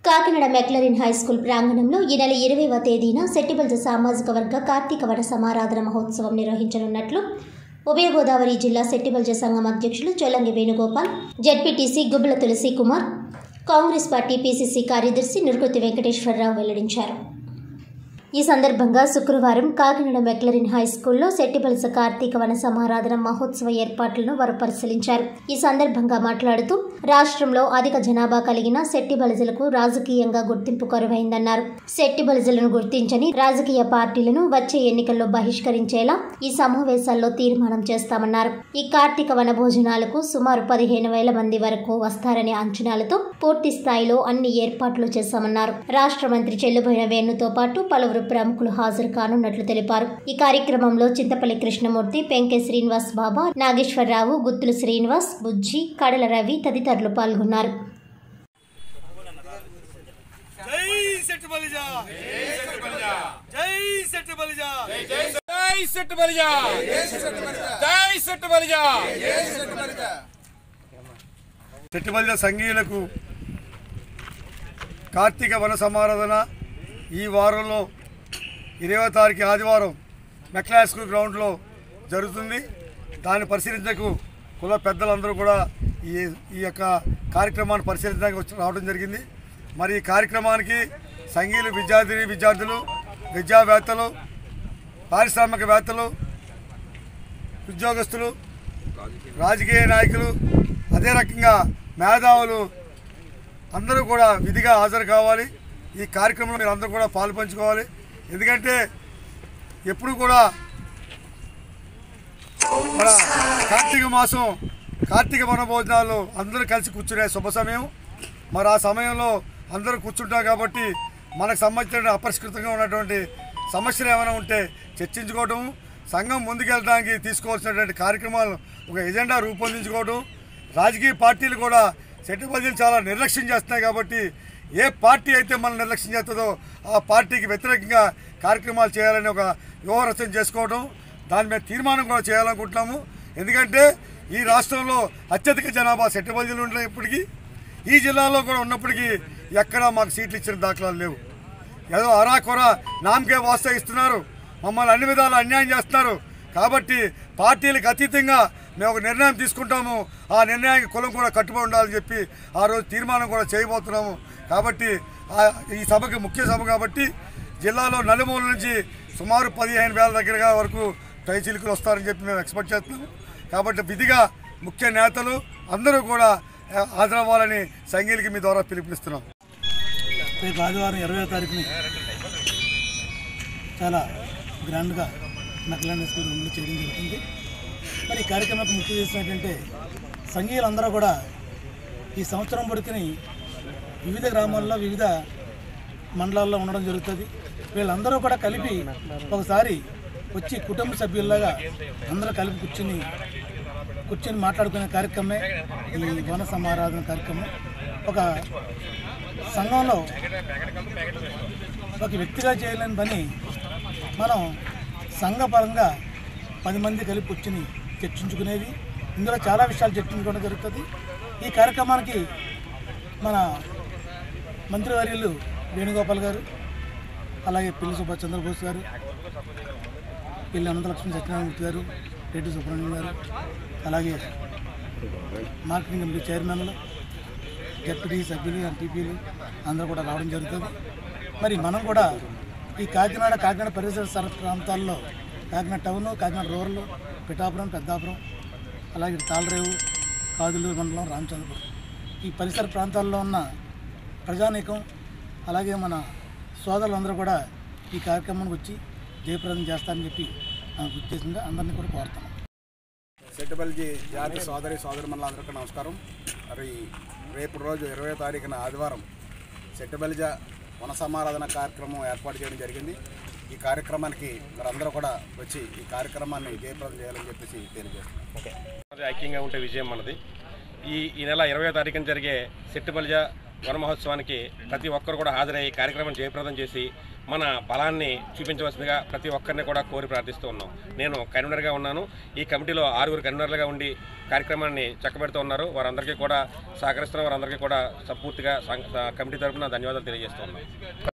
Kakinada McLaren high school ప్రాంగణంలో ఈ నెల ఇరవైవ తేదీన సెట్టిబల్జ సామాజిక వర్గ కార్తీక వన సమారాధన మహోత్సవం నిర్వహించనున్నట్లు ఉభయ గోదావరి జిల్లా సెట్టిబల్జ సంఘం అధ్యక్షులు Chollangi Venugopal ZPTC Gubbala Tulasi Kumar Congress party PCC కార్యదర్శి నురుకుతి వెంకటేశ్వరరావు వెల్లడించారు ఈ సందర్భంగా శుక్రవారం కాకినాడ మెక్లరిన్ హై స్కూల్లో సెట్టిబలస కార్తీక వన సమారాధన మహోత్సవ ఏర్పాట్లను వారు పరిశీలించారు ఈ సందర్భంగా మాట్లాడుతూ రాష్ట్రంలో అధిక జనాభా కలిగిన శెట్టి బలిజలకు రాజకీయంగా గుర్తింపు కరువైందన్నారు శెట్టి బలిజలను గుర్తించని రాజకీయ పార్టీలను వచ్చే ఎన్నికల్లో బహిష్కరించేలా ఈ సమావేశాల్లో తీర్మానం చేస్తామన్నారు ఈ కార్తీక వన భోజనాలకు సుమారు పదిహేను వేల మంది వరకు వస్తారనే అంచనాలతో పూర్తి స్థాయిలో అన్ని ఏర్పాట్లు చేశామన్నారు రాష్ట్ర మంత్రి చెల్లుబోయిన వేణుతో పాటు పలువురు ప్రముఖులు హాజరు కానున్నట్లు తెలిపారు ఈ కార్యక్రమంలో చింతపల్లి కృష్ణమూర్తి పెంకె శ్రీనివాస్ బాబా నాగేశ్వరరావు గుత్తులు శ్రీనివాస్ బుజ్జి కడల రవి తదితరులు పాల్గొన్నారు జై సెట్ బలిజా జై సెట్ బలిజా జై సెట్ బలిజా జై సెట్ బలిజా సెట్ బలిజా సంఘీయులకు కార్తీక వన సమారాధన ఈ వారంలో ఇరవై తారీఖు ఆదివారం మెక్లా స్కూల్ గ్రౌండ్లో జరుగుతుంది దాన్ని పరిశీలించకు కుల పెద్దలందరూ కూడా ఈ ఈ యొక్క కార్యక్రమాన్ని పరిశీలించడానికి వచ్చి రావడం జరిగింది మరి ఈ కార్యక్రమానికి సంఘీయులు విద్యార్థిని విద్యార్థులు విద్యావేత్తలు పారిశ్రామికవేత్తలు ఉద్యోగస్తులు రాజకీయ నాయకులు అదే రకంగా మేధావులు అందరూ కూడా విధిగా హాజరు కావాలి ఈ కార్యక్రమంలో మీరు అందరూ కూడా పాలు పంచుకోవాలి ఎందుకంటే ఎప్పుడు కూడా మన కార్తీక మాసం కార్తీక వనభోజనాలు అందరూ కలిసి కూర్చునే శుభ సమయం మరి ఆ సమయంలో అందరూ కూర్చుంటాం కాబట్టి మనకు సంబంధించిన అపరిష్కృతంగా ఉన్నటువంటి సమస్యలు ఏమైనా ఉంటే చర్చించుకోవటం సంఘం ముందుకెళ్ళడానికి తీసుకోవాల్సినటువంటి కార్యక్రమాలు ఒక ఎజెండా రూపొందించుకోవడం రాజకీయ పార్టీలు కూడా సెట్టుబడులు చాలా నిర్లక్ష్యం చేస్తున్నాయి కాబట్టి ఏ పార్టీ అయితే మనం నిర్లక్ష్యం చేస్తుందో ఆ పార్టీకి వ్యతిరేకంగా కార్యక్రమాలు చేయాలని ఒక వ్యూహరచన చేసుకోవడం దాని మీద తీర్మానం కూడా చేయాలనుకుంటున్నాము ఎందుకంటే ఈ రాష్ట్రంలో అత్యధిక జనాభా సెట్టుబడులు ఉన్నప్పటికీ ఈ జిల్లాలో కూడా ఉన్నప్పటికీ ఎక్కడా మాకు సీట్లు ఇచ్చిన దాఖలాలు లేవు ఏదో అరాకొర నామకే వాస్తా ఇస్తున్నారు మమ్మల్ని అన్ని విధాలు అన్యాయం చేస్తున్నారు కాబట్టి పార్టీలకు అతీతంగా మేము ఒక నిర్ణయం తీసుకుంటాము ఆ నిర్ణయానికి కులం కూడా కట్టుబడి ఉండాలని చెప్పి ఆ రోజు తీర్మానం కూడా చేయబోతున్నాము కాబట్టి ఆ- ఈ సభకి ముఖ్య సభ కాబట్టి జిల్లాలో నలుమూల నుంచి సుమారు పదిహేను వేల దగ్గరగా వరకు టైచీలికలు వస్తారని చెప్పి మేము ఎక్స్పెక్ట్ చేస్తున్నాము కాబట్టి విధిగా ముఖ్య నేతలు అందరూ కూడా ఆ, హాజరవ్వాలని సంఘీలకి మీ ద్వారా పిలుపునిస్తున్నాం రేపు ఆదివారం ఇరవై తారీఖుని చాలా గ్రాండ్గా మెక్లాండ్ స్కూల్ రూమ్లో చేయడం జరుగుతుంది మరి ఈ కార్యక్రమానికి ముఖ్య ఉద్దేశం ఏంటంటే సంఘీయులందరూ కూడా ఈ సంవత్సరం పడుకుని వివిధ గ్రామాల్లో వివిధ మండలాల్లో ఉండడం జరుగుతుంది వీళ్ళందరూ కూడా కలిపి ఒకసారి వచ్చి కుటుంబ సభ్యుల్లాగా అందరూ కలిపి కూర్చుని కూర్చొని మాట్లాడుకునే కార్యక్రమమే ఈ వన సమారాధన కార్యక్రమం ఒక సంఘంలో ఒక వ్యక్తిగా చేయలేని పని మనం సంఘపరంగా పది మంది కలిపి కూర్చుని చర్చించుకునేది ఇందులో చాలా విషయాలు చర్చించుకోవడం జరుగుతుంది ఈ కార్యక్రమానికి మన మంత్రివర్యులు వేణుగోపాల్ గారు అలాగే పిల్లి సుభాష్ చంద్రబోస్ గారు పిల్లి అనంతలక్ష్మి సత్యనారాయణమూర్తి గారు రెడ్డి సుబ్రహ్మణ్యం గారు అలాగే మార్కెటింగ్ కమిటీ చైర్మన్లు జడ్పీ సభ్యులు ఎంపీపీలు అందరూ కూడా రావడం జరుగుతుంది మరి మనం కూడా ఈ కాకినాడ కాకినాడ పరిసర సర ప్రాంతాల్లో కాకినాడ టౌన్ కాకినాడ రూరల్ పిఠాపురం పెద్దాపురం అలాగే తాళరేవు కాదులూరు మండలం రామచంద్రపురం ఈ పరిసర ప్రాంతాల్లో ఉన్న ప్రజానీకం అలాగే మన సోదరులందరూ కూడా ఈ కార్యక్రమానికి వచ్చి జయప్రదం చేస్తారని చెప్పి నాకు ఉద్దేశంగా అందరినీ కూడా కోరుతాను సెట్టుబల్జీ జాతి సోదరి సోదరి అందరికీ నమస్కారం మరి రేపు రోజు ఇరవై తారీఖున ఆదివారం సెట్టుబలిజ వన సమారాధన కార్యక్రమం ఏర్పాటు చేయడం జరిగింది ఈ కార్యక్రమానికి మరందరూ కూడా వచ్చి ఈ కార్యక్రమాన్ని జయప్రదం చేయాలని చెప్పేసి తెలియజేస్తున్నాం అది ఐక్యంగా ఉంటే విజయం మనది ఈ ఈ నెల ఇరవై తారీఖున జరిగే సెట్టుబలిజ వన మహోత్సవానికి ప్రతి ఒక్కరు కూడా హాజరయ్యి కార్యక్రమం జయప్రదం చేసి మన బలాన్ని చూపించవలసిందిగా ప్రతి ఒక్కరిని కూడా కోరి ప్రార్థిస్తూ ఉన్నాం నేను కన్వీనర్గా ఉన్నాను ఈ కమిటీలో ఆరుగురు కన్వీనర్లుగా ఉండి కార్యక్రమాన్ని చక్కబెడుతూ ఉన్నారు వారందరికీ కూడా సహకరిస్తున్న వారందరికీ కూడా సంపూర్తిగా సం- కమిటీ తరపున ధన్యవాదాలు తెలియజేస్తూ ఉన్నాం